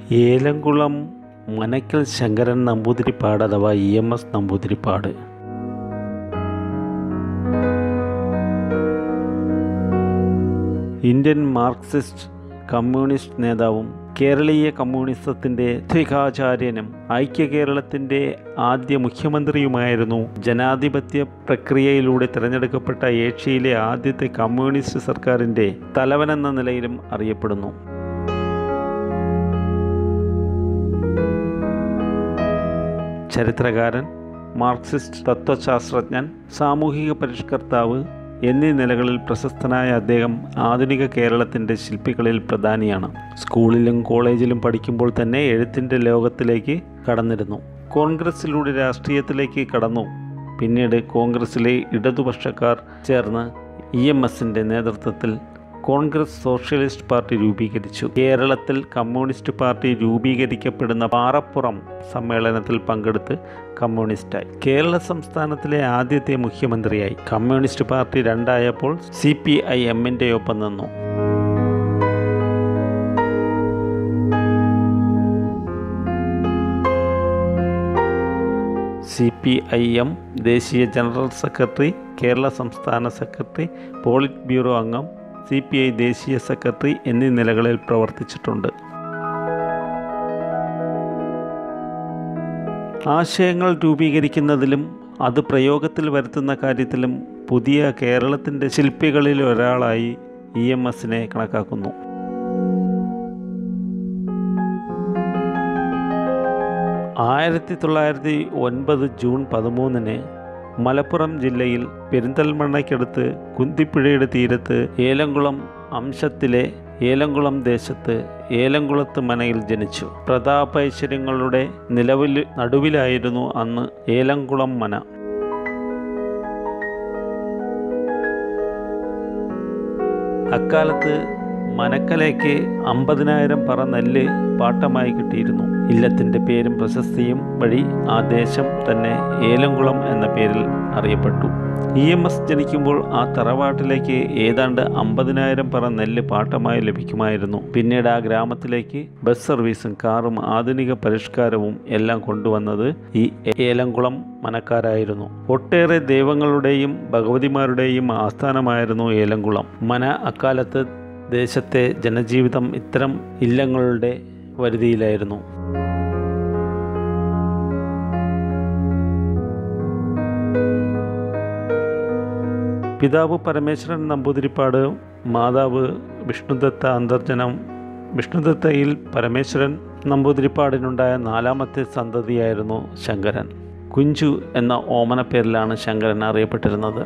ഏലംകുളം മനക്കൽ ശങ്കരൻ നമ്പൂതിരിപ്പാട് അഥവാ E M S Namboodiripad Indian Marxist communist നേതാവും കേരളീയ കമ്മ്യൂണിസത്തിൻ്റെ ത്വികാചാര്യനും ഐക്യ കേരളത്തിൻ്റെ ആദ്യ മുഖ്യമന്ത്രിയുമായിരുന്നു ജനാധിപത്യ പ്രക്രിയയിലൂടെ തിരഞ്ഞെടുക്കപ്പെട്ട ഏഷ്യയിലെ ആദ്യത്തെ കമ്മ്യൂണിസ്റ്റ് സർക്കാരിൻ്റെ തലവനെന്ന നിലയിലും അറിയപ്പെടുന്നു ചരിത്രകാരൻ മാർക്സിസ്റ്റ് തത്വശാസ്ത്രജ്ഞൻ സാമൂഹിക പരിഷ്കർത്താവ് എന്നീ നിലകളിൽ പ്രശസ്തനായ അദ്ദേഹം ആധുനിക കേരളത്തിൻ്റെ ശില്പികളിൽ പ്രധാനിയാണ് സ്കൂളിലും കോളേജിലും പഠിക്കുമ്പോൾ തന്നെ എഴുത്തിൻ്റെ ലോകത്തിലേക്ക് കടന്നിരുന്നു കോൺഗ്രസ്സിലൂടെ രാഷ്ട്രീയത്തിലേക്ക് കടന്നു പിന്നീട് കോൺഗ്രസ്സിലെ ഇടതുപക്ഷക്കാർ ചേർന്ന് ഇ എം എസിൻ്റെ നേതൃത്വത്തിൽ കോൺഗ്രസ് സോഷ്യലിസ്റ്റ് പാർട്ടി രൂപീകരിച്ചു കേരളത്തിൽ കമ്മ്യൂണിസ്റ്റ് പാർട്ടി രൂപീകരിക്കപ്പെടുന്ന പാറപ്പുറം സമ്മേളനത്തിൽ പങ്കെടുത്ത് കമ്മ്യൂണിസ്റ്റായി കേരള സംസ്ഥാനത്തിലെ ആദ്യത്തെ മുഖ്യമന്ത്രിയായി കമ്മ്യൂണിസ്റ്റ് പാർട്ടി രണ്ടായപ്പോൾ സി പി ഐ എമ്മിൻ്റെ ഒപ്പം നിന്നു സി പി ഐ എം ദേശീയ ജനറൽ സെക്രട്ടറി കേരള സംസ്ഥാന സെക്രട്ടറി പോളിറ്റ് ബ്യൂറോ അംഗം സി പി ഐ ദേശീയ സെക്രട്ടറി എന്നീ നിലകളിൽ പ്രവർത്തിച്ചിട്ടുണ്ട് ആശയങ്ങൾ രൂപീകരിക്കുന്നതിലും അത് പ്രയോഗത്തിൽ വരുത്തുന്ന കാര്യത്തിലും പുതിയ കേരളത്തിൻ്റെ ശില്പികളിൽ ഒരാളായി ഇ എം എസിനെ കണക്കാക്കുന്നു ആയിരത്തി തൊള്ളായിരത്തി ഒൻപത് ജൂൺ പതിമൂന്നിന് മലപ്പുറം ജില്ലയിൽ പെരിന്തൽമണ്ണയ്ക്കടുത്ത് കുന്തിപ്പുഴയുടെ തീരത്ത് ഏലംകുളം അംശത്തിലെ ഏലംകുളം ദേശത്ത് ഏലംകുളത്ത് മനയിൽ ജനിച്ചു പ്രതാപൈശ്വര്യങ്ങളുടെ നിലവിൽ നടുവിലായിരുന്നു അന്ന് ഏലംകുളം മന അക്കാലത്ത് മനക്കലേക്ക് അമ്പതിനായിരം പറ നെല്ല് പാട്ടമായി കിട്ടിയിരുന്നു ഇല്ലത്തിൻ്റെ പേരും പ്രശസ്തിയും വഴി ആ ദേശം തന്നെ ഏലംകുളം എന്ന പേരിൽ അറിയപ്പെട്ടു ഇ എം എസ് ജനിക്കുമ്പോൾ ആ തറവാട്ടിലേക്ക് ഏതാണ്ട് അമ്പതിനായിരം പറ നെല്ല് പാട്ടമായി ലഭിക്കുമായിരുന്നു പിന്നീട് ആ ഗ്രാമത്തിലേക്ക് ബസ് സർവീസും കാറും ആധുനിക പരിഷ്കാരവും എല്ലാം കൊണ്ടുവന്നത് ഈ ഏലംകുളം മനക്കാരായിരുന്നു ഒട്ടേറെ ദൈവങ്ങളുടെയും ഭഗവതിമാരുടെയും ആസ്ഥാനമായിരുന്നു ഏലംകുളം മന അക്കാലത്ത് ദേശത്തെ ജനജീവിതം ഇത്തരം ഇല്ലങ്ങളുടെ വരുതിയിലായിരുന്നു പിതാവ് പരമേശ്വരൻ നമ്പൂതിരിപ്പാട് മാതാവ് വിഷ്ണുദത്ത അന്തർജനം വിഷ്ണുദത്തയിൽ പരമേശ്വരൻ നമ്പൂതിരിപ്പാടിനുണ്ടായ നാലാമത്തെ സന്തതിയായിരുന്നു ശങ്കരൻ കുഞ്ചു എന്ന ഓമന പേരിലാണ് ശങ്കരൻ അറിയപ്പെട്ടിരുന്നത്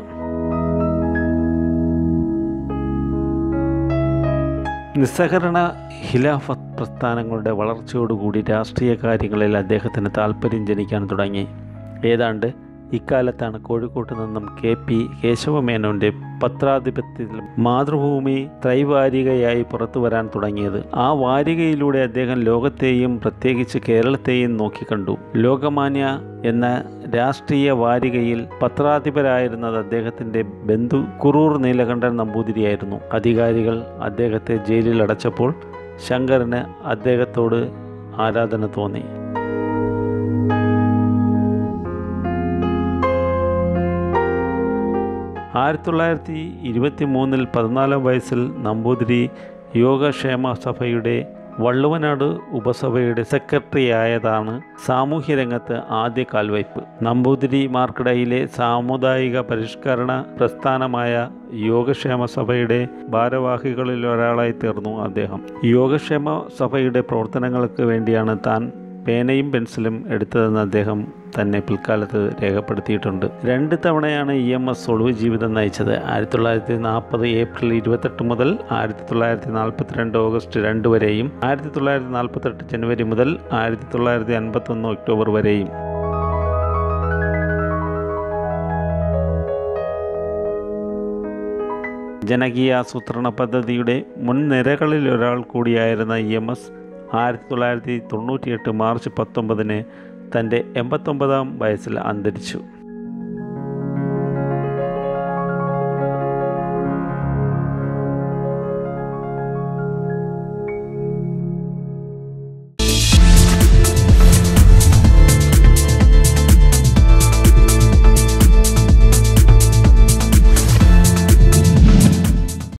നിസ്സഹരണ ഖിലാഫത്ത് പ്രസ്ഥാനങ്ങളുടെ വളർച്ചയോടുകൂടി രാഷ്ട്രീയ കാര്യങ്ങളിൽ അദ്ദേഹത്തിന് താല്പര്യം ജനിക്കാൻ തുടങ്ങി ഏതാണ്ട് ഇക്കാലത്താണ് കോഴിക്കോട്ട് നിന്നും കെ പി കേശവമേനോൻ്റെ പത്രാധിപത്യത്തിൽ മാതൃഭൂമി ത്രൈവാരികയായി പുറത്തു വരാൻ തുടങ്ങിയത് ആ വാരികയിലൂടെ അദ്ദേഹം ലോകത്തെയും പ്രത്യേകിച്ച് കേരളത്തെയും നോക്കിക്കണ്ടു ലോകമാന്യ എന്ന രാഷ്ട്രീയ വാരികയിൽ പത്രാധിപരായിരുന്നത് അദ്ദേഹത്തിൻ്റെ ബന്ധു കുറൂർ നീലകണ്ഠൻ നമ്പൂതിരിയായിരുന്നു അധികാരികൾ അദ്ദേഹത്തെ ജയിലിൽ അടച്ചപ്പോൾ ശങ്കരന് അദ്ദേഹത്തോട് ആരാധന തോന്നി ആയിരത്തി തൊള്ളായിരത്തി ഇരുപത്തി മൂന്നിൽ പതിനാലാം വയസ്സിൽ നമ്പൂതിരി യോഗക്ഷേമ സഭയുടെ വള്ളുവനാട് ഉപസഭയുടെ സെക്രട്ടറി ആയതാണ് സാമൂഹ്യരംഗത്ത് ആദ്യ കാൽവയ്പ് നമ്പൂതിരിമാർക്കിടയിലെ സാമുദായിക പരിഷ്കരണ പ്രസ്ഥാനമായ യോഗക്ഷേമ സഭയുടെ ഭാരവാഹികളിൽ ഒരാളായി തീർന്നു അദ്ദേഹം യോഗക്ഷേമ സഭയുടെ പ്രവർത്തനങ്ങൾക്ക് വേണ്ടിയാണ് താൻ പേനയും പെൻസിലും എടുത്തതെന്ന് അദ്ദേഹം തന്നെ പിൽക്കാലത്ത് രേഖപ്പെടുത്തിയിട്ടുണ്ട് രണ്ട് തവണയാണ് ഇ എം എസ് ഒളിവ് ജീവിതം നയിച്ചത് ആയിരത്തി തൊള്ളായിരത്തി നാൽപ്പത് ഏപ്രിൽ ഇരുപത്തെട്ട് മുതൽ ആയിരത്തി തൊള്ളായിരത്തി നാൽപ്പത്തിരണ്ട് ഓഗസ്റ്റ് രണ്ട് വരെയും ആയിരത്തി തൊള്ളായിരത്തി നാൽപ്പത്തെട്ട് ജനുവരി മുതൽ ആയിരത്തി തൊള്ളായിരത്തി അൻപത്തൊന്ന് ഒക്ടോബർ വരെയും ജനകീയാസൂത്രണ പദ്ധതിയുടെ മുൻനിരകളിൽ ഒരാൾ കൂടിയായിരുന്ന ഇ എം എസ് ആയിരത്തി തൊള്ളായിരത്തി തൊണ്ണൂറ്റിയെട്ട് മാർച്ച് പത്തൊമ്പതിന് തൻ്റെ എൺപത്തൊമ്പതാം വയസ്സിൽ അന്തരിച്ചു